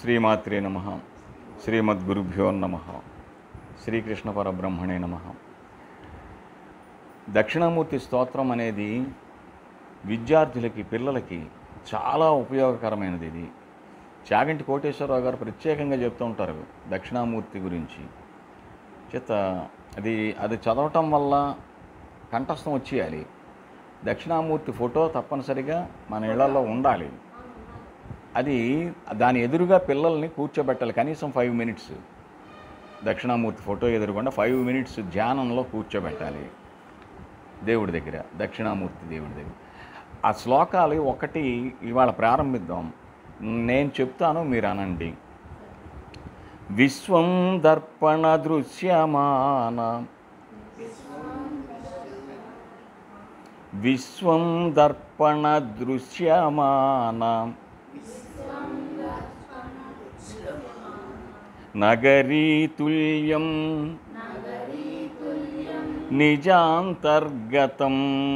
శ్రీమాత్రే నమ శ్రీమద్గురుభ్యో నమ శ్రీకృష్ణ పరబ్రహ్మణే నమ దక్షిణామూర్తి స్తోత్రం అనేది విద్యార్థులకి పిల్లలకి చాలా ఉపయోగకరమైనది ఇది చాగంటి కోటేశ్వరరావు గారు ప్రత్యేకంగా చెప్తూ ఉంటారు దక్షిణామూర్తి గురించి చేత అది అది చదవటం వల్ల కంఠస్థం వచ్చేయాలి దక్షిణామూర్తి ఫోటో తప్పనిసరిగా మన ఇళ్లలో ఉండాలి అది దాని ఎదురుగా పిల్లల్ని కూర్చోబెట్టాలి కనీసం ఫైవ్ మినిట్స్ దక్షిణామూర్తి ఫోటో ఎదురుగుండా ఫైవ్ మినిట్స్ ధ్యానంలో కూర్చోబెట్టాలి దేవుడి దగ్గర దక్షిణామూర్తి దేవుడి దగ్గర ఆ శ్లోకాలు ఒకటి ఇవాళ ప్రారంభిద్దాం నేను చెప్తాను మీరు అనండి విశ్వం దర్పణ దృశ్యమాన విశ్వం దర్పణ దృశ్యమాన నగరీతుల్యం నిజాంతర్గతం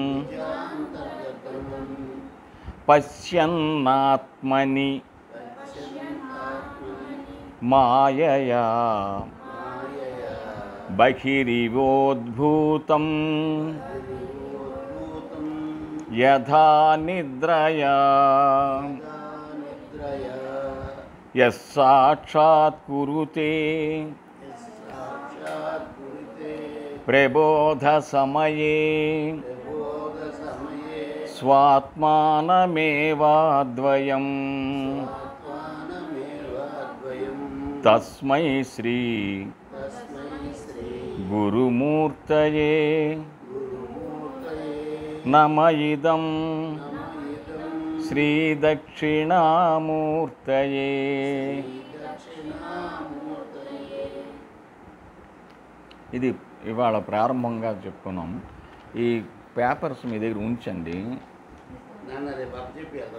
పశ్యన్నాత్మని మాయయా బహిరివోద్భూతం యథా నిద్రయా యస్సాక్షాత్ కురుతే ప్రబోధ సమయే స్వాత్మానమేవాద్వయం తస్మై శ్రీ గురుమూర్తయే నమ ఇదం శ్రీదక్షిణామూర్తయే ఇది ఇవాళ ప్రారంభంగా చెప్పుకున్నాం ఈ పేపర్స్ మీ దగ్గర ఉంచండి నాన్న రేపు అప్ చెప్పారు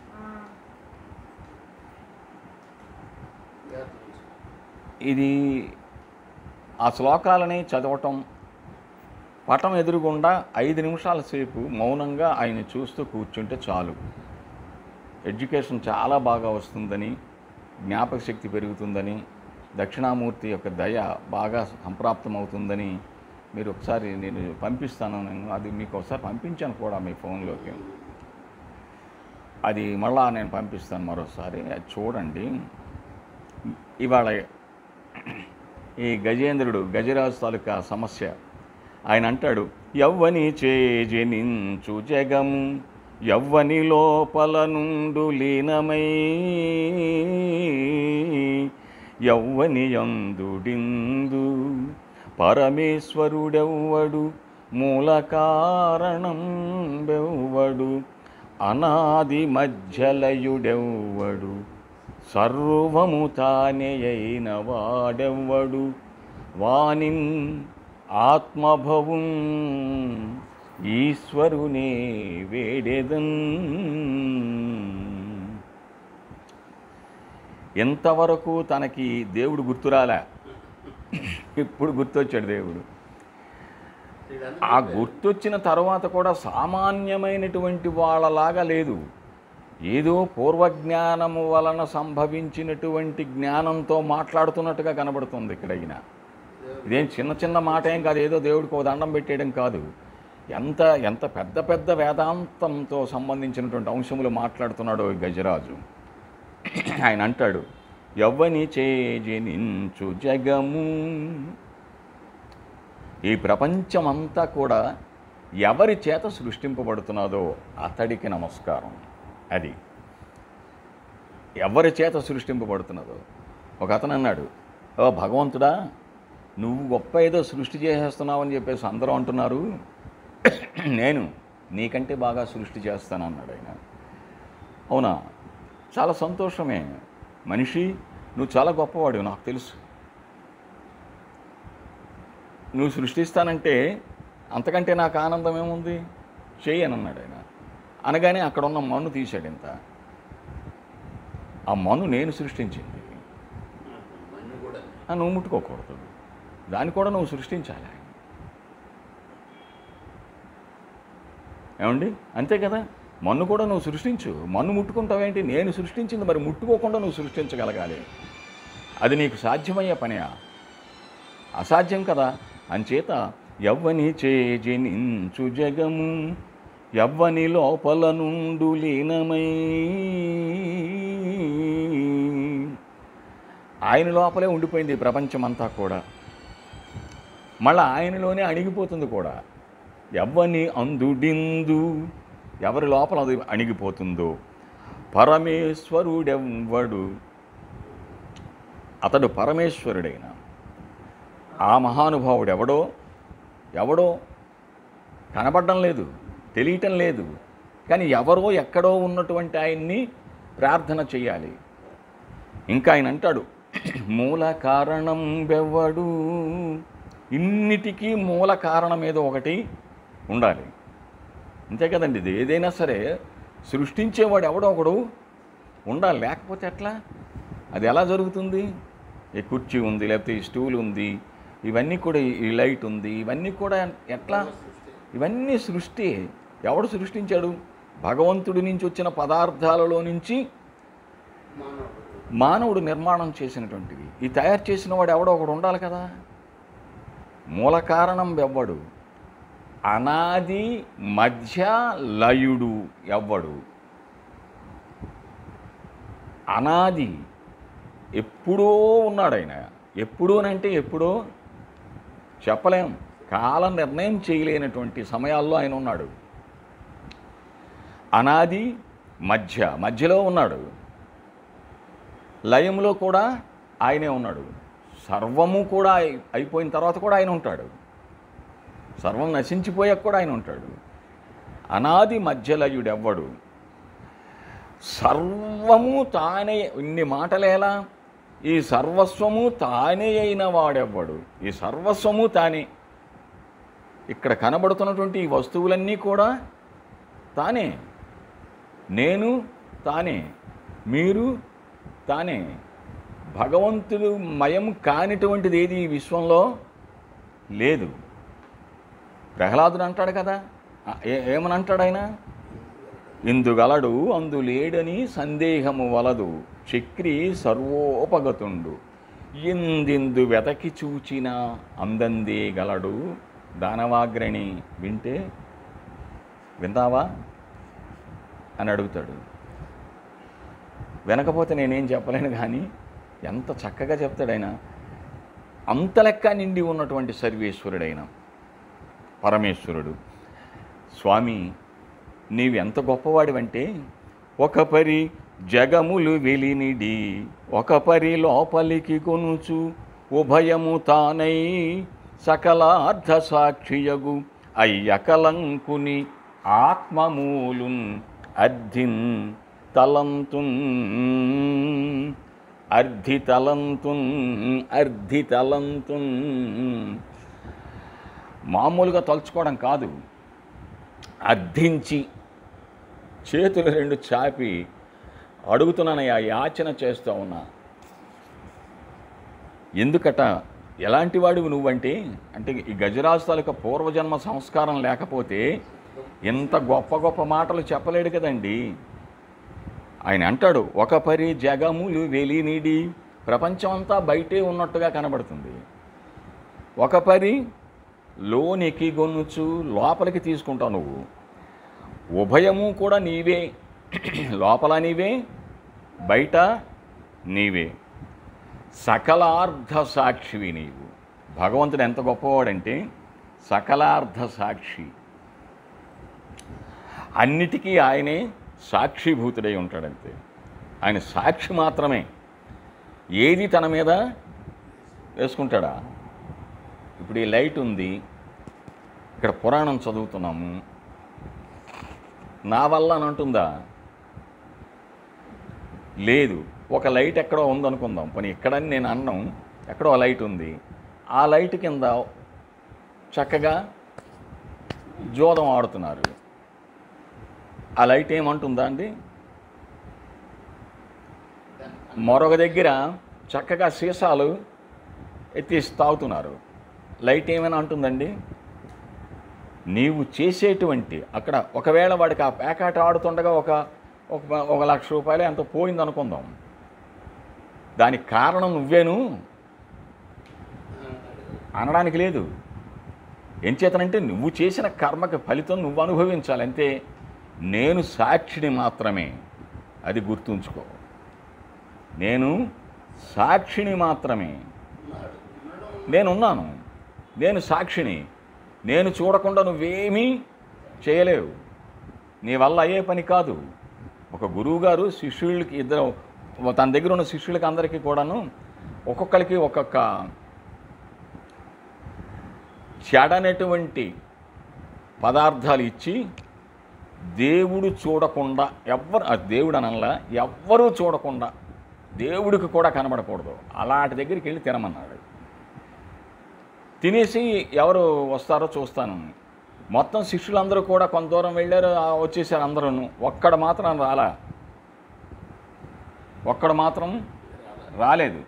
ఇది ఆ శ్లోకాలని చదవటం పటం ఎదురుగుండా ఐదు నిమిషాల సేపు మౌనంగా ఆయన చూస్తూ కూర్చుంటే చాలు ఎడ్యుకేషన్ చాలా బాగా వస్తుందని జ్ఞాపక శక్తి పెరుగుతుందని దక్షిణామూర్తి యొక్క దయ బాగా సంప్రాప్తం అవుతుందని మీరు ఒకసారి నేను పంపిస్తాను నేను అది మీకు ఒకసారి పంపించాను కూడా మీ ఫోన్లోకి అది మళ్ళా నేను పంపిస్తాను మరోసారి అది చూడండి ఇవాళ ఈ గజేంద్రుడు గజరాజు తాలూకా సమస్య ఆయన అంటాడు యవ్వని చేజనించు జగము యవ్వని లోపల నుండు లీనమై యవ్వని యందుడిందు పరమేశ్వరుడెవ్వడు మూల కారణం బెవ్వడు అనాది మధ్యలయుడెవ్వడు సర్వము తానే అయిన వాడెవ్వడు వానిన్ ఆత్మభవం ఈశ్వరునే వేడెదన్ ఎంతవరకు తనకి దేవుడు గుర్తురాలే ఇప్పుడు గుర్తొచ్చాడు దేవుడు ఆ గుర్తొచ్చిన తర్వాత కూడా సామాన్యమైనటువంటి వాళ్ళలాగా లేదు ఏదో పూర్వజ్ఞానము వలన సంభవించినటువంటి జ్ఞానంతో మాట్లాడుతున్నట్టుగా కనబడుతుంది ఇక్కడ ఈయన ఇదేం చిన్న చిన్న మాట ఏం కాదు ఏదో దేవుడికి ఒక దండం పెట్టేయడం కాదు ఎంత ఎంత పెద్ద పెద్ద వేదాంతంతో సంబంధించినటువంటి అంశములు మాట్లాడుతున్నాడో ఈ గజరాజు ఆయన అంటాడు యవ్వని చేజనించు జగము ఈ ప్రపంచమంతా కూడా ఎవరి చేత సృష్టింపబడుతున్నదో అతడికి నమస్కారం అది ఎవరి చేత సృష్టింపబడుతున్నదో ఒక అతను అన్నాడు ఓ భగవంతుడా నువ్వు గొప్ప ఏదో సృష్టి చేసేస్తున్నావని చెప్పేసి అందరూ అంటున్నారు నేను నీకంటే బాగా సృష్టి చేస్తాను అన్నాడు ఆయన అవునా చాలా సంతోషమే మనిషి నువ్వు చాలా గొప్పవాడు నాకు తెలుసు నువ్వు సృష్టిస్తానంటే అంతకంటే నాకు ఆనందం ఏముంది చెయ్యను అన్నాడు ఆయన అనగానే అక్కడ ఉన్న మన్ను తీశాడు ఇంత ఆ మన్ను నేను సృష్టించింది మన్ను కూడా ఆ, నువ్వు ముట్టుకోకూడదు దాన్ని కూడా నువ్వు సృష్టించాలి ఏమండి అంతే కదా మన్ను కూడా నువ్వు సృష్టించు మన్ను ముట్టుకుంటావేంటి నేను సృష్టించింది మరి ముట్టుకోకుండా నువ్వు సృష్టించగలగాలి అది నీకు సాధ్యమయ్యే పనియా అసాధ్యం కదా అంచేత ఎవ్వని చేజనించు జగము ఎవ్వని లోపల నుండు లీనమై ఆయన లోపలే ఉండిపోయింది ఈ ప్రపంచమంతా కూడా మళ్ళీ ఆయనలోనే అణిగిపోతుంది కూడా ఎవ్వని అందుడిందు ఎవరి లోపల అది అణిగిపోతుందో పరమేశ్వరుడెవ్వడు అతడు పరమేశ్వరుడైన ఆ మహానుభావుడు ఎవడో ఎవడో కనపడడం లేదు తెలియటం లేదు కానీ ఎవరో ఎక్కడో ఉన్నటువంటి ఆయన్ని ప్రార్థన చేయాలి ఇంకా ఆయన అంటాడు మూల కారణం బెవ్వడు ఇన్నిటికీ మూల కారణం ఏదో ఒకటి ఉండాలి అంతే కదండి ఇది ఏదైనా సరే సృష్టించేవాడు ఎవడో ఒకడు ఉండాలి లేకపోతే ఎట్లా అది ఎలా జరుగుతుంది ఈ కుర్చీ ఉంది లేకపోతే ఈ స్టూల్ ఉంది ఇవన్నీ కూడా ఈ లైట్ ఉంది ఇవన్నీ కూడా ఎట్లా ఇవన్నీ సృష్టి ఎవడు సృష్టించాడు భగవంతుడి నుంచి వచ్చిన పదార్థాలలో నుంచి మానవుడు మానవుడు నిర్మాణం చేసినటువంటివి ఈ తయారు చేసిన వాడు ఎవడో ఒకడు ఉండాలి కదా మూల కారణం ఎవ్వడు అనాది మధ్య లయుడు ఎవ్వడు అనాది ఎప్పుడో ఉన్నాడు ఆయన ఎప్పుడూ అంటే ఎప్పుడో చెప్పలేం కాలం నిర్ణయం చేయలేనటువంటి సమయాల్లో ఆయన ఉన్నాడు అనాది మధ్య మధ్యలో ఉన్నాడు లయంలో కూడా ఆయనే ఉన్నాడు సర్వము కూడా అయి- అయిపోయిన తర్వాత కూడా ఆయన ఉంటాడు సర్వం నశించిపోయాక కూడా ఆయన ఉంటాడు అనాది మధ్యలయుడెవ్వడు సర్వము తానే ఇన్ని మాటలేలా ఈ సర్వస్వము తానే అయిన వాడెవ్వడు ఈ సర్వస్వము తానే ఇక్కడ కనబడుతున్నటువంటి ఈ వస్తువులన్నీ కూడా తానే నేను తానే మీరు తానే భగవంతుడు మయం కానిటువంటిది ఏది ఈ విశ్వంలో లేదు ప్రహ్లాదుడు అంటాడు కదా ఆ, ఏ- ఏమని అంటాడు ఆయన ఇందుగలడు అందు లేడని సందేహము వలదు చక్రి సర్వోపగతుండు ఇందిందు వెతకి చూచిన అందందే గలడు దానవాగ్రణి వింటే విందావా అని అడుగుతాడు వినకపోతే నేనేం చెప్పలేను కానీ ఎంత చక్కగా చెప్తాడు ఆయన అంత లెక్క నిండి ఉన్నటువంటి సర్వేశ్వరుడైన పరమేశ్వరుడు స్వామి నీవు ఎంత గొప్పవాడివంటే ఒక పరి జగములు వెలినిడి ఒక పరి లోపలికి కొనుచు ఉభయము తానై సకలార్థ సాక్షియగు అయ్యకలంకుని ఆత్మమూలున్ అర్ధిన్ తలంతున్ అర్ధితలంతున్ అర్ధితలంతున్ మామూలుగా తలుచుకోవడం కాదు అర్థించి చేతులు రెండు చాపి అడుగుతున్నానయ్యా యాచన చేస్తూ ఉన్నా ఎందుకట ఎలాంటి వాడివి నువ్వంటే అంటే ఈ గజరాజు తాలూకా పూర్వజన్మ సంస్కారం లేకపోతే ఇంత గొప్ప గొప్ప మాటలు చెప్పలేడు కదండి ఆయన అంటాడు ఒక పరి జగములు వెలినిడి ప్రపంచం అంతా బయటే ఉన్నట్టుగా కనబడుతుంది ఒక పరి లోనికి గొనుచు లోపలికి తీసుకుంటావు నువ్వు ఉభయము కూడా నీవే లోపల నీవే బయట నీవే సకలార్థ సాక్షివి నీవు భగవంతుడు ఎంత గొప్పవాడంటే సకలార్థ సాక్షి అన్నిటికీ ఆయనే సాక్షిభూతుడై ఉంటాడంతే ఆయన సాక్షి మాత్రమే ఏది తన మీద వేసుకుంటాడా ఇప్పుడు ఈ లైట్ ఉంది ఇక్కడ పురాణం చదువుతున్నాము నా వల్ల అని అంటుందా లేదు ఒక లైట్ ఎక్కడో ఉందనుకుందాం పని ఎక్కడని నేను అన్నం ఎక్కడో లైట్ ఉంది ఆ లైట్ కింద చక్కగా జోదం ఆడుతున్నారు ఆ లైట్ ఏమంటుందా అండి మరొక దగ్గర చక్కగా సీసాలు ఎత్తేసి తాగుతున్నారు లైట్ ఏమైనా అంటుందండి నీవు చేసేటువంటి అక్కడ ఒకవేళ వాడికి ఆ పేకాట ఆడుతుండగా ఒక ఒక ఒక లక్ష రూపాయలు ఎంతో పోయింది అనుకుందాం దానికి కారణం నువ్వేను అనడానికి లేదు ఎంచేతనంటే నువ్వు చేసిన కర్మకి ఫలితం నువ్వు అనుభవించాలి అంతే నేను సాక్షిని మాత్రమే అది గుర్తుంచుకో నేను సాక్షిని మాత్రమే ఉన్నాడు ఉండడం నేనున్నాను నేను సాక్షిని నేను చూడకుండా నువ్వేమీ చేయలేవు నీ వల్ల అయ్యే పని కాదు ఒక గురువుగారు శిష్యులకి ఇద్దరు తన దగ్గర ఉన్న శిష్యులకి అందరికీ కూడాను ఒక్కొక్కరికి ఒక్కొక్క చెడనటువంటి పదార్థాలు ఇచ్చి దేవుడు చూడకుండా ఎవ్వరు ఆ దేవుడు అనల్లా ఎవ్వరూ చూడకుండా దేవుడికి కూడా కనబడకూడదు అలాంటి దగ్గరికి వెళ్ళి తినమన్నాడు తినేసి ఎవరు వస్తారో చూస్తాను మొత్తం శిష్యులందరూ కూడా కొంత దూరం వెళ్ళారు ఆ వచ్చేసారు అందరూ ఒక్కడ మాత్రం రాలా ఒక్కడ మాత్రం రాలేదు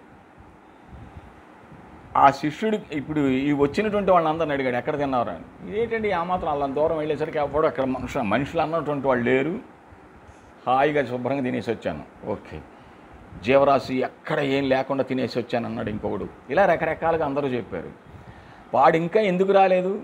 ఆ శిష్యుడి ఇప్పుడు ఈ వచ్చినటువంటి వాళ్ళందరిని అడిగాడు ఎక్కడ తిన్నారు అని ఇదేంటండి ఆ మాత్రం వాళ్ళ దూరం వెళ్ళేసరికి ఎవడు అక్కడ మనుషులు మనుషులు అన్నటువంటి వాళ్ళు లేరు హాయిగా శుభ్రంగా తినేసి వచ్చాను ఓకే జీవరాశి ఎక్కడ ఏం లేకుండా తినేసి వచ్చాను అన్నాడు ఇంకొకడు ఇలా రకరకాలుగా అందరూ చెప్పారు వాడు ఇంకా ఎందుకు రాలేదు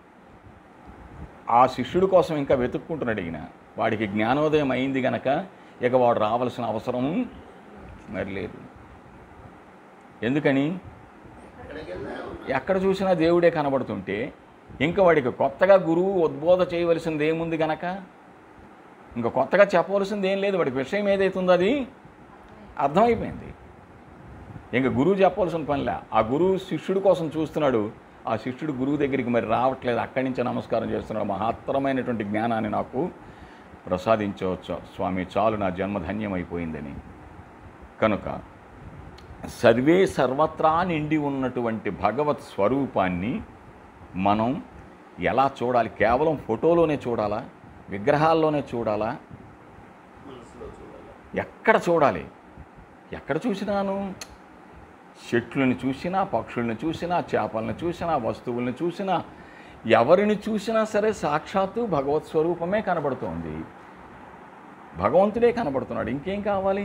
ఆ శిష్యుడి కోసం ఇంకా వెతుక్కుంటున్నాడు ఈయన వాడికి జ్ఞానోదయం అయింది గనక ఇక వాడు రావాల్సిన అవసరం మరి లేదు ఎందుకని ఎక్కడికి వెళ్ళినా ఎక్కడ చూసినా దేవుడే కనబడుతుంటే ఇంకా వాడికి కొత్తగా గురువు ఉద్బోధ చేయవలసింది ఏముంది గనక ఇంకా కొత్తగా చెప్పవలసింది ఏం లేదు వాడికి విషయం ఏదైతుందో అది అర్థమైపోయింది ఇంకా గురువు చెప్పవలసిన పనిలే ఆ గురువు శిష్యుడి కోసం చూస్తున్నాడు ఆ శిష్యుడు గురువు దగ్గరికి మరి రావట్లేదు అక్కడి నుంచి నమస్కారం చేస్తున్నాడు మహత్తరమైనటువంటి జ్ఞానాన్ని నాకు ప్రసాదించవచ్చు స్వామి చాలు నా జన్మ ధన్యమైపోయిందని కనుక సర్వే సర్వత్రా నిండి ఉన్నటువంటి భగవత్ స్వరూపాన్ని మనం ఎలా చూడాలి కేవలం ఫోటోలోనే చూడాలా విగ్రహాల్లోనే చూడాలా మనసులో చూడాలి ఎక్కడ చూడాలి ఎక్కడ చూసినాను చెట్లను చూసినా పక్షుల్ని చూసినా చేపలను చూసినా వస్తువుల్ని చూసినా ఎవరిని చూసినా సరే సాక్షాత్తు భగవత్ స్వరూపమే కనబడుతోంది భగవంతుడే కనబడుతున్నాడు ఇంకేం కావాలి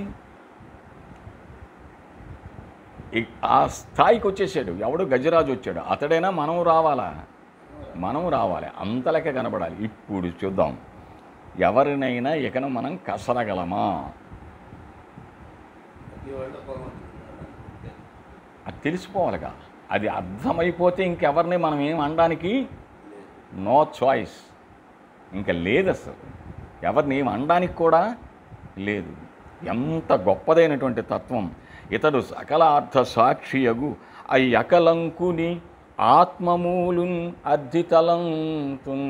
ఇ- ఆ స్థాయికి వచ్చేసాడు ఎవడు గజరాజు వచ్చాడు అతడైనా మనం రావాలా మనం రావాలి అంతలకే కనబడాలి ఇప్పుడు చూద్దాం ఎవరినైనా ఇకను మనం కసరగలమా ప్రతి వాళ్ళు భగవంతుడు అది తెలిసిపోవాలిగా అది అర్థమైపోతే ఇంకెవరిని మనం ఏం అనడానికి నో చాయిస్ ఇంకా లేదు అసలు ఎవరిని ఏం అనడానికి కూడా లేదు ఎంత గొప్పదైనటువంటి తత్వం ఇతడు సకల అర్థ సాక్షియగు అయి అకలంకుని ఆత్మమూలున్ అద్దితలంతున్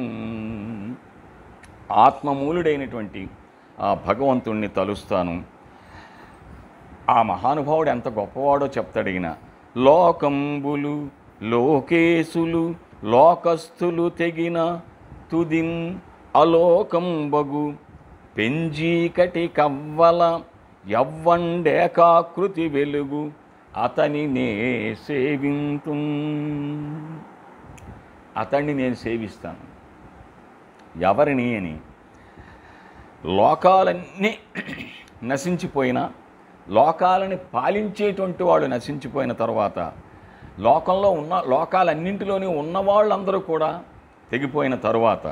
ఆత్మమూలుడైనటువంటి ఆ భగవంతుణ్ణి తలుస్తాను ఆ మహానుభావుడు ఎంత గొప్పవాడో చెప్తాడు ఈయన లోకంబులు లోకేశులు లోకస్థులు తెగిన తుదిన్ అలోకంబగు పెంజీకటి కవ్వల యవ్వండేకాకృతి వెలుగు అతని నే సేవింతు అతన్ని నేను సేవిస్తాను ఎవరిని అని లోకాలన్నీ నశించిపోయిన లోకాలని పాలించేటువంటి వాళ్ళు నశించిపోయిన తర్వాత లోకంలో ఉన్న లోకాలన్నింటిలోని ఉన్న వాళ్ళందరూ కూడా తెగిపోయిన తరువాత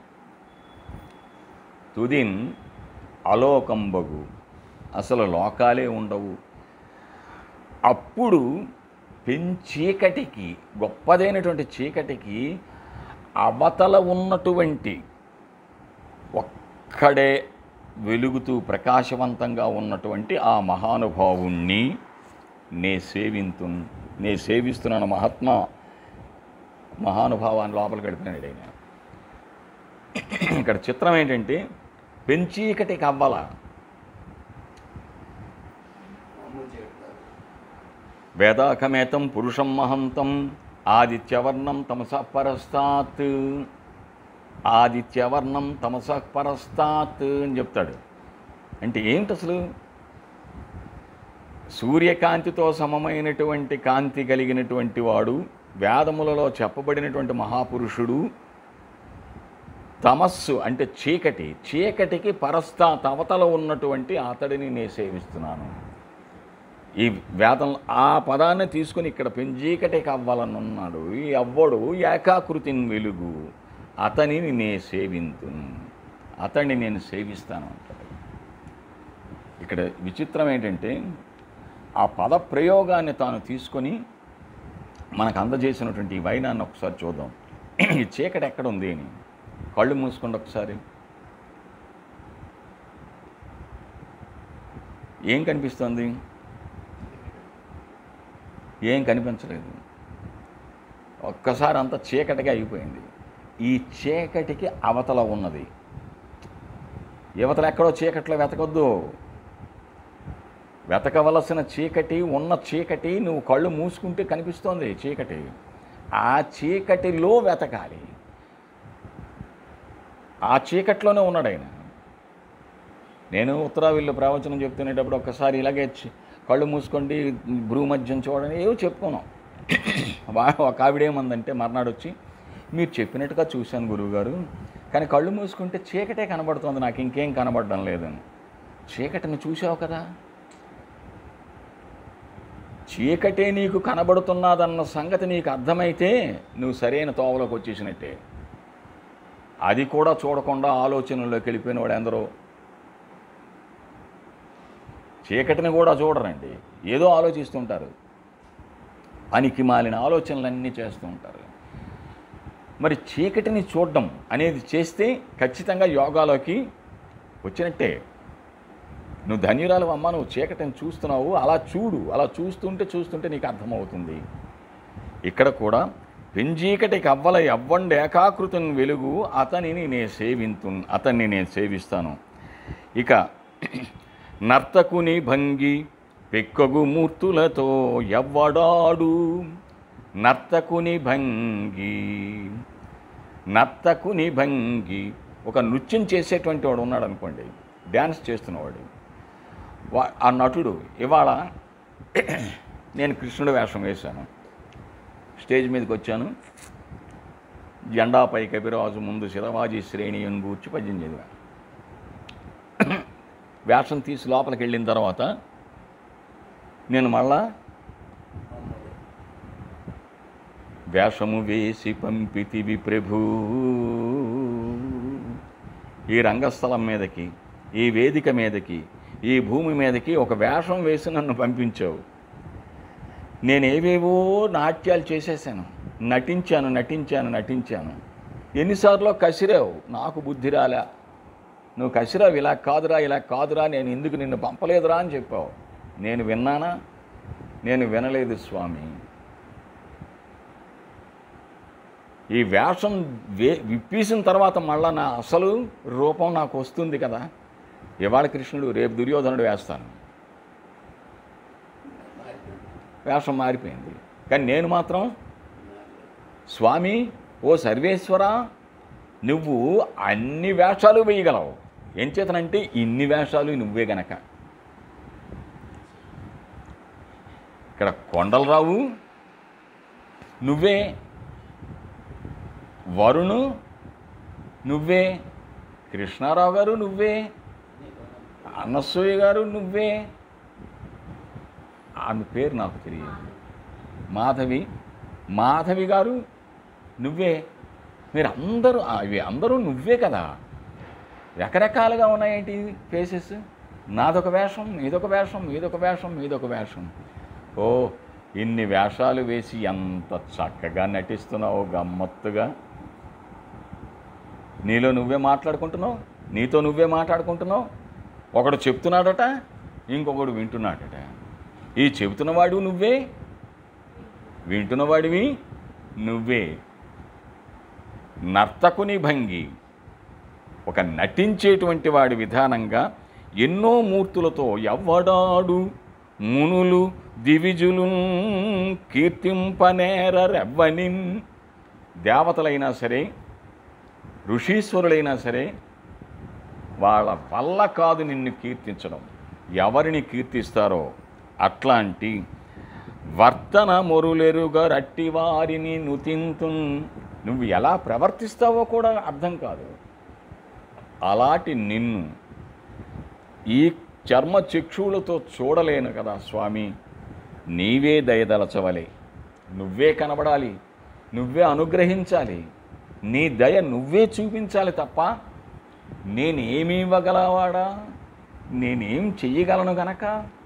తుదిన్ అలోకంబగు అసలు లోకాలే ఉండవు అప్పుడు పెంచీకటికి గొప్పదైనటువంటి చీకటికి అవతల ఉన్నటువంటి ఒక్కడే వెలుగుతూ ప్రకాశవంతంగా ఉన్నటువంటి ఆ మహానుభావుణ్ణి నే సేవింతు నే సేవిస్తున్నాను మహాత్మా మహానుభావాన్ని లోపల గడిపినాడు ఆయన ఇక్కడ చిత్రం ఏంటంటే పెంచీకటి కవ్వల మామూలు చెప్తారు వేదాకమేతం పురుషం మహంతం ఆదిత్యవర్ణం తమస పరస్తాత్ ఆదిత్యవర్ణం తమస పరస్తాత్ అని చెప్తాడు అంటే ఏంటి అసలు సూర్యకాంతితో సమమైనటువంటి కాంతి కలిగినటువంటి వాడు వేదములలో చెప్పబడినటువంటి మహాపురుషుడు తమస్సు అంటే చీకటి చీకటికి పరస్థా తవతల ఉన్నటువంటి అతడిని నేను సేవిస్తున్నాను ఈ వేదం ఆ పదాన్ని తీసుకుని ఇక్కడ పెంచీకటికి అవ్వాలనున్నాడు ఈ అవ్వడు ఏకాకృతిని వెలుగు అతనిని నే సేవింతును అతన్ని నేను సేవిస్తాను అంటాడు ఇక్కడ విచిత్రం ఏంటంటే ఆ పద ప్రయోగాన్ని తాను తీసుకొని మనకు అందజేసినటువంటి ఈ వైనాన్ని ఒకసారి చూద్దాం ఈ చీకటి ఎక్కడ ఉంది అని కళ్ళు మూసుకోండి ఒకసారి ఏం కనిపిస్తుంది ఏం కనిపించలేదు ఒక్కసారి అంతా చీకటిగా అయిపోయింది ఈ చీకటికి అవతల ఉన్నది యువతలు ఎక్కడో చీకట్లో వెతకొద్దు వెతకవలసిన చీకటి ఉన్న చీకటి నువ్వు కళ్ళు మూసుకుంటే కనిపిస్తోంది చీకటి ఆ చీకటిలో వెతకాలి ఆ చీకట్లోనే ఉన్నాడు ఆయన నేను ఉత్తరావిల్లు ప్రవచనం చెప్తునేటప్పుడు ఒక్కసారి ఇలాగే చి- కళ్ళు మూసుకోండి భ్రూ మధ్యం చూడండి ఏవో చెప్పుకున్నాం వా- ఒక ఆవిడేమందంటే మర్నాడు వచ్చి మీరు చెప్పినట్టుగా చూశాను గురువుగారు కానీ కళ్ళు మూసుకుంటే చీకటే కనబడుతుంది నాకు ఇంకేం కనబడడం లేదని చీకటిని చూసావు కదా చీకటే నీకు కనబడుతున్నదన్న సంగతి నీకు అర్థమైతే నువ్వు సరైన తోవలోకి వచ్చేసినట్టే అది కూడా చూడకుండా ఆలోచనల్లోకి వెళ్ళిపోయిన వాడు ఎందరో చీకటిని కూడా చూడరండి ఏదో ఆలోచిస్తుంటారు పనికి మాలిన ఆలోచనలన్నీ చేస్తూ ఉంటారు మరి చీకటిని చూడడం అనేది చేస్తే ఖచ్చితంగా యోగాలోకి వచ్చినట్టే నువ్వు ధన్యురాలు అమ్మ నువ్వు చీకటిని చూస్తున్నావు అలా చూడు అలా చూస్తుంటే చూస్తుంటే నీకు అర్థమవుతుంది ఇక్కడ కూడా పెంజీకటికి అవ్వల ఎవ్వండి ఏకాకృతిని వెలుగు అతనిని నేను సేవింతు అతన్ని నేను సేవిస్తాను ఇక నర్తకుని భంగి పెక్కగు మూర్తులతో ఎవ్వడాడు నర్తకుని భంగి నర్తకుని భంగి ఒక నృత్యం చేసేటువంటి వాడు ఉన్నాడు అనుకోండి డ్యాన్స్ చేస్తున్నవాడు వా- ఆ నటుడు ఇవాళ నేను కృష్ణుడి వేషం వేశాను స్టేజ్ మీదకి వచ్చాను జెండాపై కపిరాజు ముందు శిరవాజీ శ్రేణి అని గూర్చి పద్యం చదివాను వేషం తీసి లోపలికి వెళ్ళిన తర్వాత నేను మళ్ళా వేషము వేసి పంపితివి ప్రభు ఈ రంగస్థలం మీదకి ఈ వేదిక మీదకి ఈ భూమి మీదకి ఒక వేషం వేసి నన్ను పంపించావు నేనేవేవో నాట్యాలు చేసేసాను నటించాను నటించాను నటించాను ఎన్నిసార్లు కసిరావు నాకు బుద్ధి రాలే నువ్వు కసిరావు ఇలా కాదురా ఇలా కాదురా నేను ఎందుకు నిన్ను పంపలేదురా అని చెప్పావు నేను విన్నానా నేను వినలేదు స్వామి ఈ వేషం వే విప్పేసిన తర్వాత మళ్ళా నా అసలు రూపం నాకు వస్తుంది కదా ఇవాళ కృష్ణుడు రేపు దుర్యోధనుడు వేస్తాను వేషం మారిపోయింది కానీ నేను మాత్రం స్వామి ఓ సర్వేశ్వర నువ్వు అన్ని వేషాలు వేయగలవు ఏం చేతనంటే ఇన్ని వేషాలు నువ్వే గనక ఇక్కడ కొండలరావు నువ్వే వరుణు నువ్వే కృష్ణారావు గారు నువ్వే అన్నసూయ గారు నువ్వే ఆమె పేరు నాకు తెలియదు మాధవి మాధవి గారు నువ్వే మీరు అందరూ ఆ, ఇవి అందరూ నువ్వే కదా రకరకాలుగా ఉన్నాయేంటి ఫేసెస్ నాదొక వేషం మీదొక వేషం మీదొక వేషం మీదొక వేషం ఓ ఇన్ని వేషాలు వేసి ఎంత చక్కగా నటిస్తున్నావు గమ్మత్తుగా నీలో నువ్వే మాట్లాడుకుంటున్నావు నీతో నువ్వే మాట్లాడుకుంటున్నావు ఒకడు చెప్తున్నాడట ఇంకొకడు వింటున్నాడట ఈ చెబుతున్నవాడు నువ్వే వింటున్నవాడివి నువ్వే నర్తకుని భంగి ఒక నటించేటువంటి వాడి విధానంగా ఎన్నో మూర్తులతో ఎవ్వడాడు మునులు దివిజులు కీర్తింపనేరెవ్వనిన్ దేవతలైనా సరే ఋషీశ్వరులైనా సరే వాళ్ళ వల్ల కాదు నిన్ను కీర్తించడం ఎవరిని కీర్తిస్తారో అట్లాంటి వర్తన మొరులెరుగా రట్టి వారిని నుతింతు నువ్వు ఎలా ప్రవర్తిస్తావో కూడా అర్థం కాదు అలాంటి నిన్ను ఈ చర్మ చక్షువులతో చూడలేను కదా స్వామి నీవే దయదలచవలే నువ్వే కనబడాలి నువ్వే అనుగ్రహించాలి నీ దయ నువ్వే చూపించాలి తప్ప నేనేమి ఇవ్వగలవాడా నేనేం చెయ్యగలను గనక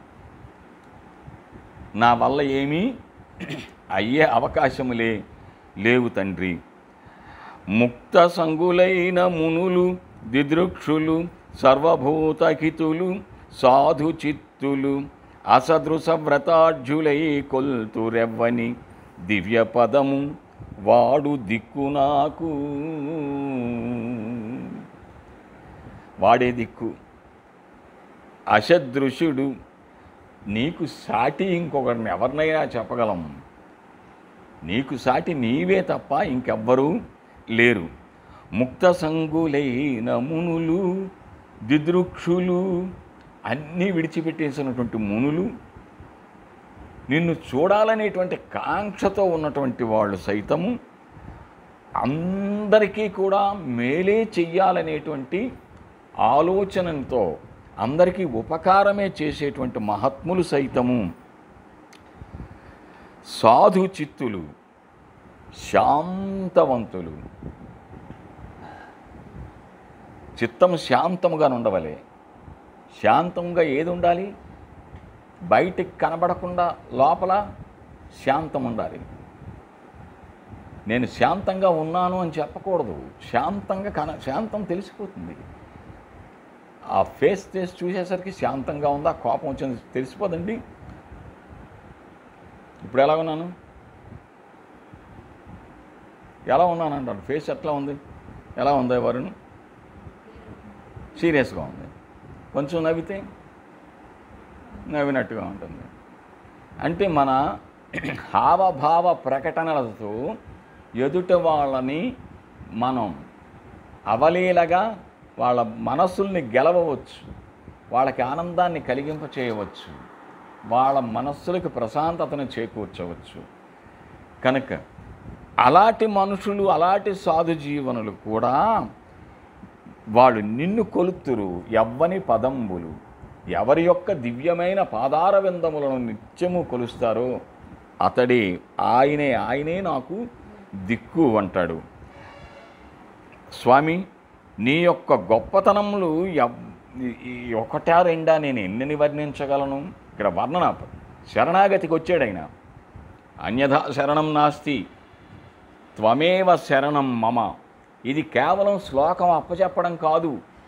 నా వల్ల ఏమీ అయ్యే అవకాశములే లేవు తండ్రి ముక్త సంగులైన మునులు దిదృక్షులు సర్వభూతహితులు సాధు చిత్తులు అసదృశ వ్రతాఢ్యులై కొల్తురెవ్వని దివ్య పదము వాడు దిక్కు నాకు వాడే దిక్కు అసదృశుడు నీకు సాటి ఇంకొకరిని ఎవరినైనా చెప్పగలం నీకు సాటి నీవే తప్ప ఇంకెవ్వరూ లేరు ముక్త సంగులైన మునులు దిదృక్షులు అన్నీ విడిచిపెట్టేసినటువంటి మునులు నిన్ను చూడాలనేటువంటి కాంక్షతో ఉన్నటువంటి వాళ్ళు సైతము అందరికీ కూడా మేలే చెయ్యాలనేటువంటి ఆలోచనతో అందరికీ ఉపకారమే చేసేటువంటి మహాత్ములు సైతము సాధు చిత్తులు శాంతవంతులు చిత్తం శాంతముగా ఉండవలే శాంతంగా ఏది ఉండాలి బయటికి కనబడకుండా లోపల శాంతం ఉండాలి నేను శాంతంగా ఉన్నాను అని చెప్పకూడదు శాంతంగా కన శాంతం తెలిసిపోతుంది ఆ ఫేస్ చేసి చూసేసరికి శాంతంగా ఉందా కోపం వచ్చింది తెలిసిపోదండి ఇప్పుడు ఎలా ఉన్నాను ఎలా ఉన్నాను అంటాడు ఫేస్ ఎట్లా ఉంది ఎలా ఉంది వరుణ్ సీరియస్గా ఉంది కొంచెం నవ్వితే నవ్వినట్టుగా ఉంటుంది అంటే మన హావభావ ప్రకటనలతో ఎదుట వాళ్ళని మనం అవలీలగా వాళ్ళ మనస్సుల్ని గెలవవచ్చు వాళ్ళకి ఆనందాన్ని కలిగింప చేయవచ్చు వాళ్ళ మనస్సులకు ప్రశాంతతను చేకూర్చవచ్చు కనుక అలాంటి మనుషులు అలాంటి సాధు జీవనులు కూడా వాళ్ళు నిన్ను కొలుతురు ఎవ్వని పదంబులు ఎవరి యొక్క దివ్యమైన పాదార విందములను నిత్యము కొలుస్తారో అతడే ఆయనే ఆయనే నాకు దిక్కు అంటాడు స్వామి నీ యొక్క గొప్పతనములు ఎవ్- ఈ- ఈ ఒకటా రెండా నేను ఎన్ని వర్ణించగలను ఇక్కడ వర్ణన శరణాగతికి వచ్చాడైన అన్యథా శరణం నాస్తి త్వమేవ శరణం మమ ఇది కేవలం శ్లోకం అప్పచెప్పడం కాదు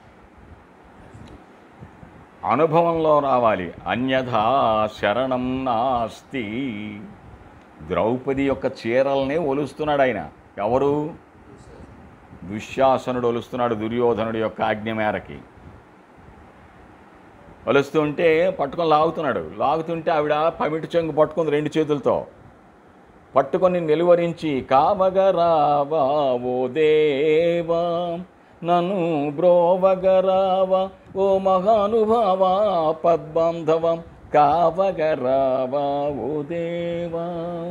అనుభవంలో రావాలి అన్యథా శరణం నాస్తి ద్రౌపది యొక్క చీరల్ని ఒలుస్తున్నాడు ఆయన ఎవరు దుశ్శాసనుడు ఒలుస్తున్నాడు దుర్యోధనుడి యొక్క ఆజ్ఞ మేరకి ఒలుస్తుంటే పట్టుకొని లాగుతున్నాడు లాగుతుంటే ఆవిడ పమిటి చెంగు పట్టుకుంది రెండు చేతులతో పట్టుకొని నిలువరించి కావగరావా ఓ దేవా నన్ను బ్రోవగరావా ఓ మహానుభావా పద్బాంధవం కావగరావా ఓ దేవా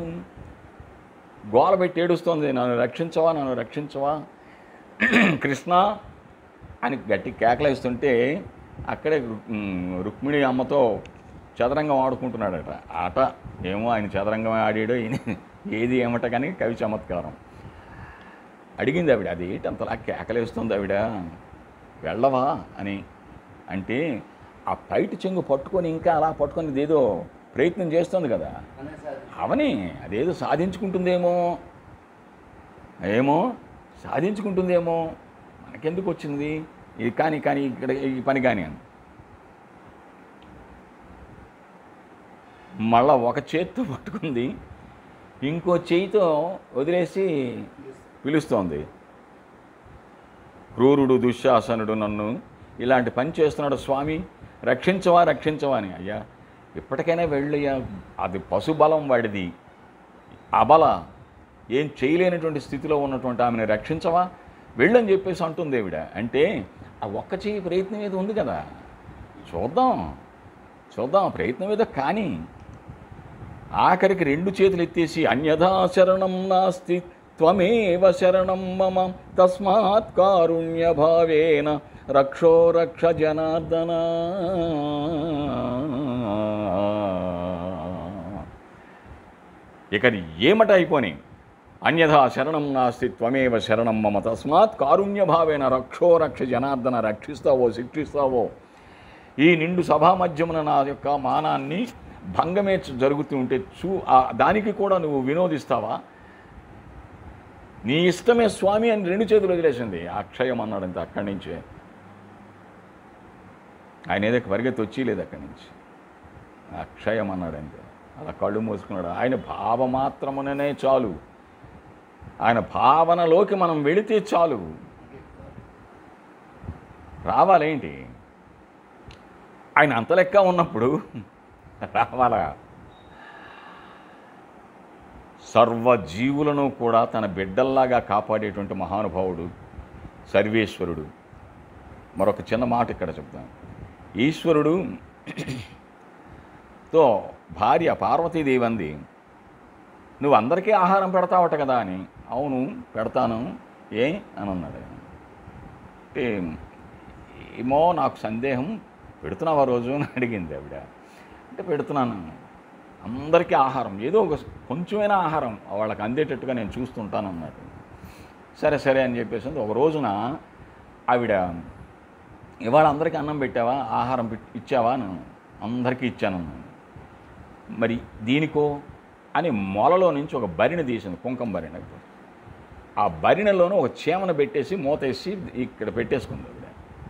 గోల పెట్టి ఏడుస్తోంది నన్ను రక్షించవా నన్ను రక్షించవా కృష్ణ అని గట్టి కేకలేస్తుంటే అక్కడే రు- ఉమ్, రుక్మిణి అమ్మతో చదరంగం ఆడుకుంటున్నాడట ఆట ఏమో ఆయన చదరంగం ఆడాడో ఈయన ఏది ఏమట కానీ కవి చమత్కారం అడిగింది ఆవిడ అది ఏంటి అంతలా కేకలేస్తుంది ఆవిడ వెళ్ళవా అని అంటే ఆ పైటి చెంగు పట్టుకొని ఇంకా అలా పట్టుకొని ఏదో ప్రయత్నం చేస్తుంది కదా అవని అదేదో సాధించుకుంటుందేమో ఏమో సాధించుకుంటుందేమో మనకెందుకు వచ్చింది ఇది కానీ కానీ ఇక్కడ ఈ పని కానీ అని మళ్ళా ఒక చేత్తో పట్టుకుంది ఇంకో చేయితో వదిలేసి పిలుస్తోంది క్రూరుడు దుశ్శాసనుడు నన్ను ఇలాంటి పని చేస్తున్నాడు స్వామి రక్షించవా రక్షించవా అని అయ్యా ఇప్పటికైనా వెళ్ళయ్యా అది పశుబలం వాడిది అబల ఏం చేయలేనటువంటి స్థితిలో ఉన్నటువంటి ఆమెను రక్షించవా వెళ్ళని చెప్పేసి అంటుంది ఆవిడ అంటే ఆ ఒక్క చెయ్యి ప్రయత్నం ఏదో ఉంది కదా చూద్దాం చూద్దాం ప్రయత్నం ఏదో కానీ ఆఖరికి రెండు చేతులు ఎత్తేసి అన్యథా శరణం నాస్తి త్వమేవ శరణం మమ తస్మాత్ కారుణ్య భావేన రక్షో రక్ష జనార్దన ఇక ఏమట అయిపోని అన్యథా శరణం నాస్తి త్వమేవ శరణం మమ తస్మాత్ కారుణ్యభావేన రక్షో రక్ష జనార్దన రక్షిస్తావో శిక్షిస్తావో ఈ నిండు సభా మధ్యమున నా యొక్క మానాన్ని భంగమే జరుగుతూ ఉంటే చూ ఆ- దానికి కూడా నువ్వు వినోదిస్తావా నీ ఇష్టమే స్వామి అని రెండు చేతులు వదిలేసింది అక్షయం అన్నాడు అంతే అక్కడి నుంచే ఆయన ఏదో పరిగెత్తి వచ్చి లేదు అక్కడి నుంచి అక్షయం అన్నాడు అంతే అలా కళ్ళు మూసుకున్నాడు ఆయన భావమాత్రముననే చాలు ఆయన భావనలోకి మనం వెళితే చాలు రావాలేంటి ఆయన అంత లెక్క ఉన్నప్పుడు రావాలా సర్వజీవులను కూడా తన బిడ్డల్లాగా కాపాడేటువంటి మహానుభావుడు సర్వేశ్వరుడు మరొక చిన్న మాట ఇక్కడ చెప్తాను ఈశ్వరుడు తో భార్య పార్వతీదేవి అంది నువ్వు అందరికీ ఆహారం పెడతావట కదా అని అవును పెడతాను ఏ అని అన్నాడు ఆయన. అంటే ఏమో నాకు సందేహం పెడుతున్నావు ఆ రోజు అని అడిగింది ఆవిడ అంటే పెడుతున్నాను అందరికీ ఆహారం ఏదో ఒక కొంచెమైనా ఆహారం వాళ్ళకి అందేటట్టుగా నేను చూస్తుంటాను అన్నాడు సరే సరే అని చెప్పేసి ఒక రోజున ఆవిడ ఇవాళ అందరికీ అన్నం పెట్టావా ఆహారం పెట్- ఇచ్చావా అని అందరికీ ఇచ్చాను అన్నాను. మరి దీనికో అని మొలలో నుంచి ఒక బరిని తీసింది కుంకం బరిణ ఆ బరిణలోనూ ఒక చీమను పెట్టేసి మూతేసి ఇక్కడ పెట్టేసుకుంది ఆవిడ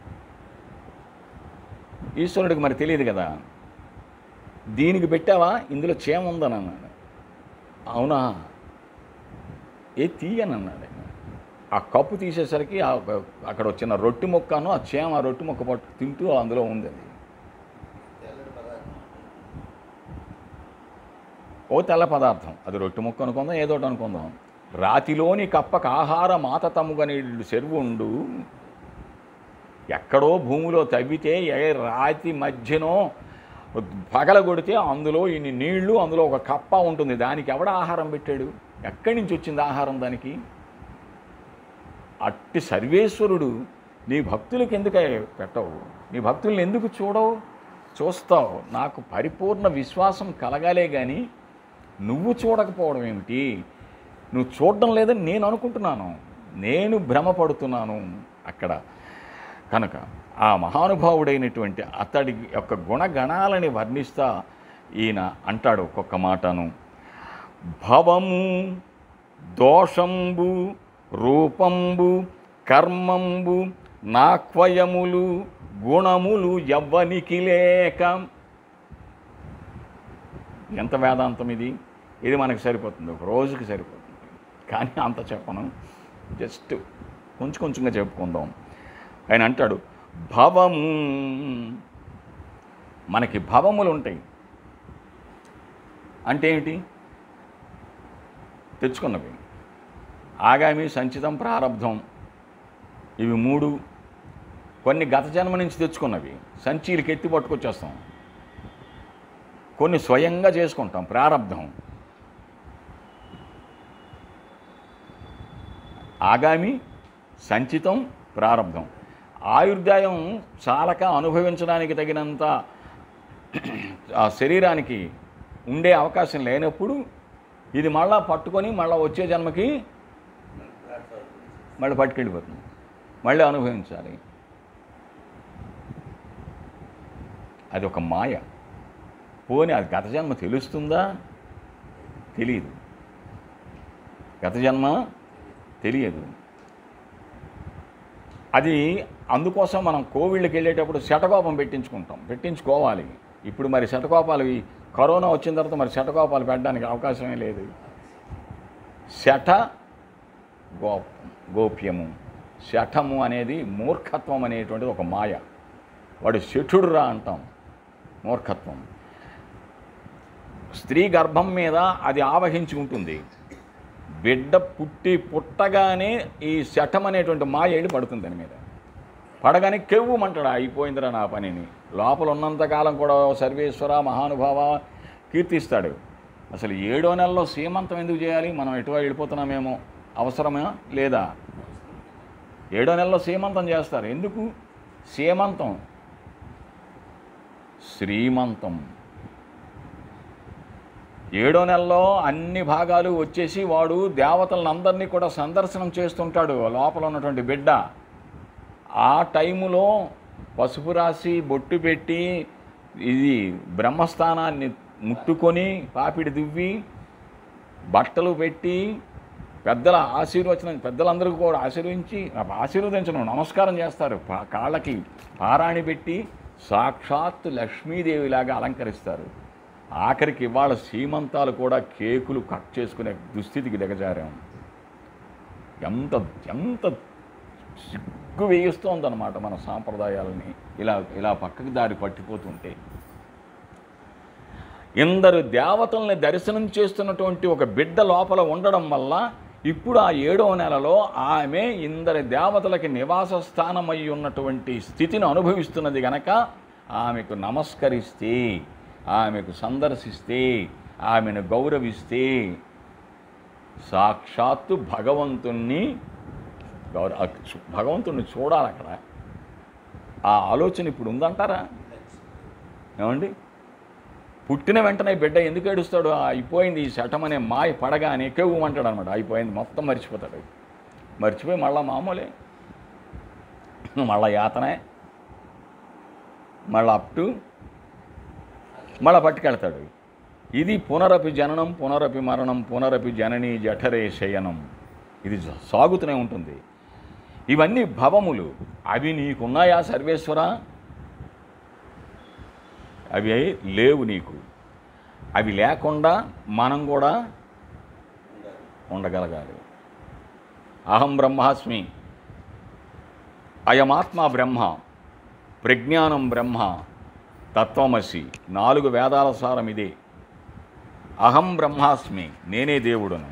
ఈశ్వరుడికి మరి తెలియదు కదా దీనికి పెట్టావా ఇందులో చీమ ఉందని అన్నాడు అవునా ఏ తీయని అన్నాడు ఆయన ఆ కప్పు తీసేసరికి ఆ ఒక- అక్కడ వచ్చిన రొట్టె ముక్కను ఆ చీమ ఆ రొట్టె ముక్క పట్టు తింటూ అందులో ఉంది అది తెల్లటి పదార్థం ఓ తెల్ల పదార్థం అది రొట్టె ముక్క అనుకుందాం ఏదో ఒకటి అనుకుందాం రాతిలోని కప్పక ఆహార మాత తమ్ముగని చెరువుండు ఎక్కడో భూమిలో తవ్వితే ఏ రాతి మధ్యనో పగలగొడితే అందులో ఇన్ని నీళ్లు అందులో ఒక కప్ప ఉంటుంది దానికి ఎవడ ఆహారం పెట్టాడు ఎక్కడి నుంచి వచ్చింది ఆహారం దానికి అట్టి సర్వేశ్వరుడు నీ భక్తులకు ఎందుకు పెట్టవు నీ భక్తుల్ని ఎందుకు చూడవు చూస్తావు నాకు పరిపూర్ణ విశ్వాసం కలగాలే కానీ నువ్వు చూడకపోవడం ఏమిటి నువ్వు చూడడం లేదని నేను అనుకుంటున్నాను నేను భ్రమపడుతున్నాను అక్కడ కనుక ఆ మహానుభావుడైనటువంటి అతడి యొక్క గుణగణాలని వర్ణిస్తా ఈయన అంటాడు ఒక్కొక్క మాటను భవము దోషంబు రూపంబు కర్మంబు నాక్వయములు గుణములు ఎవ్వనికి లేక ఎంత వేదాంతం ఇది ఇది మనకు సరిపోతుంది ఒక రోజుకి సరిపోతుంది కానీ అంత చెప్పను జస్ట్ కొంచెం కొంచెంగా చెప్పుకుందాం ఆయన అంటాడు భవము మనకి భవములు ఉంటాయి అంటే ఏమిటి తెచ్చుకున్నవి ఆగామి సంచితం ప్రారంధం ఇవి మూడు కొన్ని గత జన్మ నుంచి తెచ్చుకున్నవి సంచీలకి ఎత్తి పట్టుకొచ్చేస్తాం కొన్ని స్వయంగా చేసుకుంటాం ప్రారంధం ఆగామి సంచితం ప్రారంధం ఆయుర్దాయం చాలక అనుభవించడానికి తగినంత ఆ శరీరానికి ఉండే అవకాశం లేనప్పుడు ఇది మళ్ళా పట్టుకొని మళ్ళీ వచ్చే జన్మకి మళ్ళీ పట్టుకెళ్ళిపోతుంది మళ్ళీ అనుభవించాలి అది ఒక మాయ పోనీ అది గత జన్మ తెలుస్తుందా తెలియదు గత జన్మ తెలియదు అది అందుకోసం మనం కోవిళ్ళకి వెళ్ళేటప్పుడు శటకోపం పెట్టించుకుంటాం పెట్టించుకోవాలి ఇప్పుడు మరి శటకోపాలు ఈ కరోనా వచ్చిన తర్వాత మరి శటకోపాలు పెట్టడానికి అవకాశమే లేదు శట గోపం గోప్యము శఠము అనేది మూర్ఖత్వం అనేటువంటిది ఒక మాయ వాడు శఠుడురా అంటాం మూర్ఖత్వం స్త్రీ గర్భం మీద అది ఆవహించి ఉంటుంది బిడ్డ పుట్టి పుట్టగానే ఈ శఠం అనేటువంటి మాయ వెళ్ళి పడుతుంది దాని మీద పడగానే కెవ్వుమంటాడు అయిపోయిందిరా నా పనిని లోపల ఉన్నంతకాలం కూడా ఓ సర్వేశ్వర మహానుభావ కీర్తిస్తాడు అసలు ఏడో నెలలో సీమంతం ఎందుకు చేయాలి మనం ఎటువై వెళ్ళిపోతున్నామేమో అవసరమా లేదా ఏడో నెలలో సీమంతం చేస్తారు ఎందుకు సీమంతం శ్రీమంతం ఏడో నెలలో అన్ని భాగాలు వచ్చేసి వాడు దేవతలందరినీ కూడా సందర్శనం చేస్తుంటాడు లోపల ఉన్నటువంటి బిడ్డ ఆ టైములో పసుపు రాసి బొట్టు పెట్టి ఇది బ్రహ్మస్థానాన్ని ముట్టుకొని పాపిడి దువ్వి బట్టలు పెట్టి పెద్దల ఆశీర్వచనం పెద్దలందరికీ కూడా ఆశీర్వించి ఆశీర్వదించడం నమస్కారం చేస్తారు పా- కాళ్ళకి పారాణి పెట్టి సాక్షాత్తు లక్ష్మీదేవిలాగా అలంకరిస్తారు ఆఖరికి ఇవాళ సీమంతాలు కూడా కేకులు కట్ చేసుకునే దుస్థితికి దిగజారాం ఎంత ఎంత సిగ్గు వేయిస్తోందన్నమాట మన సాంప్రదాయాలని ఇలా ఇలా పక్కకి దారి పట్టిపోతుంటే ఇందరు దేవతల్ని దర్శనం చేస్తున్నటువంటి ఒక బిడ్డ లోపల ఉండడం వల్ల ఇప్పుడు ఆ ఏడవ నెలలో ఆమె ఇందరి దేవతలకి నివాస స్థానమై ఉన్నటువంటి స్థితిని అనుభవిస్తున్నది గనక ఆమెకు నమస్కరిస్తే ఆమెకు సందర్శిస్తే ఆమెను గౌరవిస్తే సాక్షాత్తు భగవంతుణ్ణి గౌరవ ఆ చు- భగవంతుణ్ణి చూడాలి అక్కడ ఆ ఆలోచన ఇప్పుడు ఉందంటారా ఏమండి పుట్టిన వెంటనే బిడ్డ ఎందుకు ఏడుస్తాడు ఆ అయిపోయింది ఈ శటం అనే మాయ పడగానే కెవ్వమంటాడు అనమాట అయిపోయింది మొత్తం మర్చిపోతాడు మర్చిపోయి మళ్ళా మామూలే మళ్ళా యాతనే మళ్ళా అప్ టు మళ్ళా పట్టుకెళ్తాడు ఇది పునరపి జననం పునరపి మరణం పునరపి జనని జఠరే శయనం ఇది జ- సాగుతూనే ఉంటుంది ఇవన్నీ భవములు అవి నీకున్నాయా సర్వేశ్వర అవి లేవు నీకు అవి లేకుండా మనం కూడా ఉండగలగాలి అహం బ్రహ్మాస్మి అయమాత్మ బ్రహ్మ ప్రజ్ఞానం బ్రహ్మ తత్వమసి నాలుగు వేదాల సారం ఇదే అహం బ్రహ్మాస్మి నేనే దేవుడును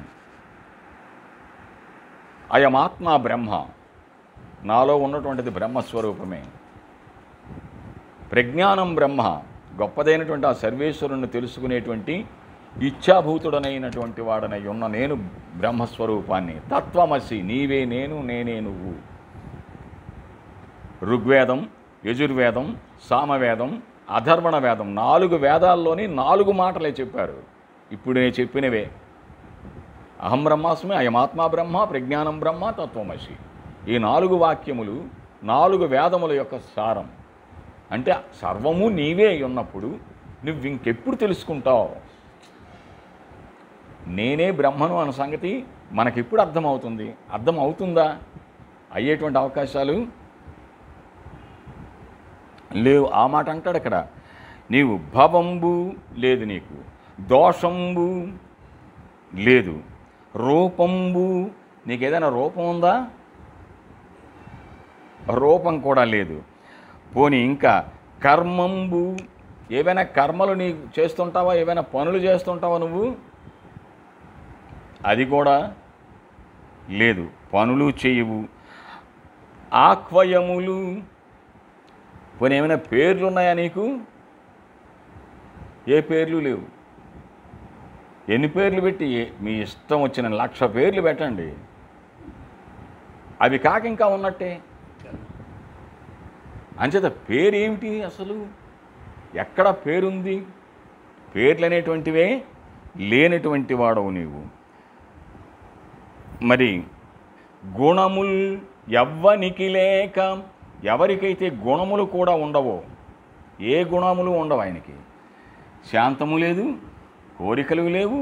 అయమాత్మ బ్రహ్మ నాలో ఉన్నటువంటిది బ్రహ్మస్వరూపమే ప్రజ్ఞానం బ్రహ్మ గొప్పదైనటువంటి ఆ సర్వేశ్వరుణ్ణి తెలుసుకునేటువంటి ఇచ్ఛాభూతుడనైనటువంటి వాడనై ఉన్న నేను బ్రహ్మస్వరూపాన్ని తత్వమసి నీవే నేను నేనే నువ్వు ఋగ్వేదం యజుర్వేదం సామవేదం అధర్వణ వేదం నాలుగు వేదాల్లోని నాలుగు మాటలే చెప్పారు ఇప్పుడు నేను చెప్పినవే అహం బ్రహ్మాస్మి అయమాత్మా బ్రహ్మ ప్రజ్ఞానం బ్రహ్మ తత్వమసి ఈ నాలుగు వాక్యములు నాలుగు వేదముల యొక్క సారం అంటే సర్వము నీవే అయి ఉన్నప్పుడు నువ్వు ఇంకెప్పుడు తెలుసుకుంటావు నేనే బ్రహ్మను అన్న సంగతి మనకెప్పుడు అర్థమవుతుంది అర్థం అవుతుందా అయ్యేటువంటి అవకాశాలు లేవు ఆ మాట అంటాడు అక్కడ నీవు భవంబు లేదు నీకు దోషంబు లేదు రూపంబు నీకు ఏదైనా రూపం ఉందా రూపం కూడా లేదు పోనీ ఇంకా కర్మంబు ఏవైనా కర్మలు నీ చేస్తుంటావా ఏవైనా పనులు చేస్తుంటావా నువ్వు అది కూడా లేదు పనులు చేయవు ఆక్వయములు పోనీ ఏమైనా పేర్లు ఉన్నాయా నీకు ఏ పేర్లు లేవు ఎన్ని పేర్లు పెట్టి ఏ- మీ ఇష్టం వచ్చిన లక్ష పేర్లు పెట్టండి అవి కాక ఇంకా ఉన్నట్టే అంచేత పేరేమిటి అసలు ఎక్కడ పేరుంది పేర్లు అనేటువంటివే లేనటువంటి వాడవు నీవు మరి గుణముల్ ఎవ్వనికి లేక ఎవరికైతే గుణములు కూడా ఉండవో ఏ గుణములు ఉండవు ఆయనకి శాంతము లేదు కోరికలు లేవు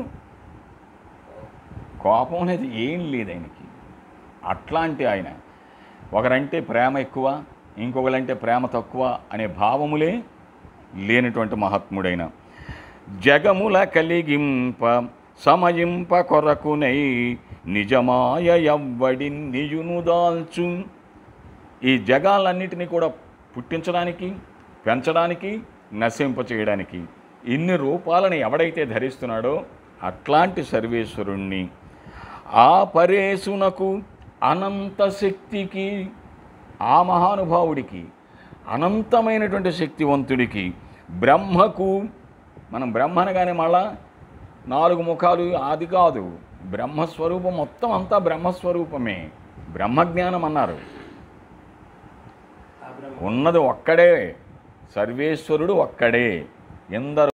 కోపం అనేది ఏం లేదు ఆయనకి అట్లాంటి ఆయన ఒకరంటే ప్రేమ ఎక్కువ ఇంకొకరంటే ప్రేమ తక్కువ అనే భావములే లేనటువంటి మహాత్ముడైన జగముల కలిగింప సమయింప కొరకునై నిజమాయ ఎవ్వడి నిజును దాల్చు ఈ జగాలన్నిటినీ కూడా పుట్టించడానికి పెంచడానికి నశింప చేయడానికి ఇన్ని రూపాలను ఎవడైతే ధరిస్తున్నాడో అట్లాంటి సర్వేశ్వరుణ్ణి ఆ పరేశునకు అనంత శక్తికి ఆ మహానుభావుడికి అనంతమైనటువంటి శక్తివంతుడికి బ్రహ్మకు మనం బ్రహ్మ అనగానే మళ్ళా నాలుగు ముఖాలు అది కాదు బ్రహ్మస్వరూపం మొత్తం అంతా బ్రహ్మస్వరూపమే బ్రహ్మజ్ఞానం అన్నారు ఆ పరబ్రహ్మ ఉన్నది ఒక్కడే సర్వేశ్వరుడు ఒక్కడే ఎందరు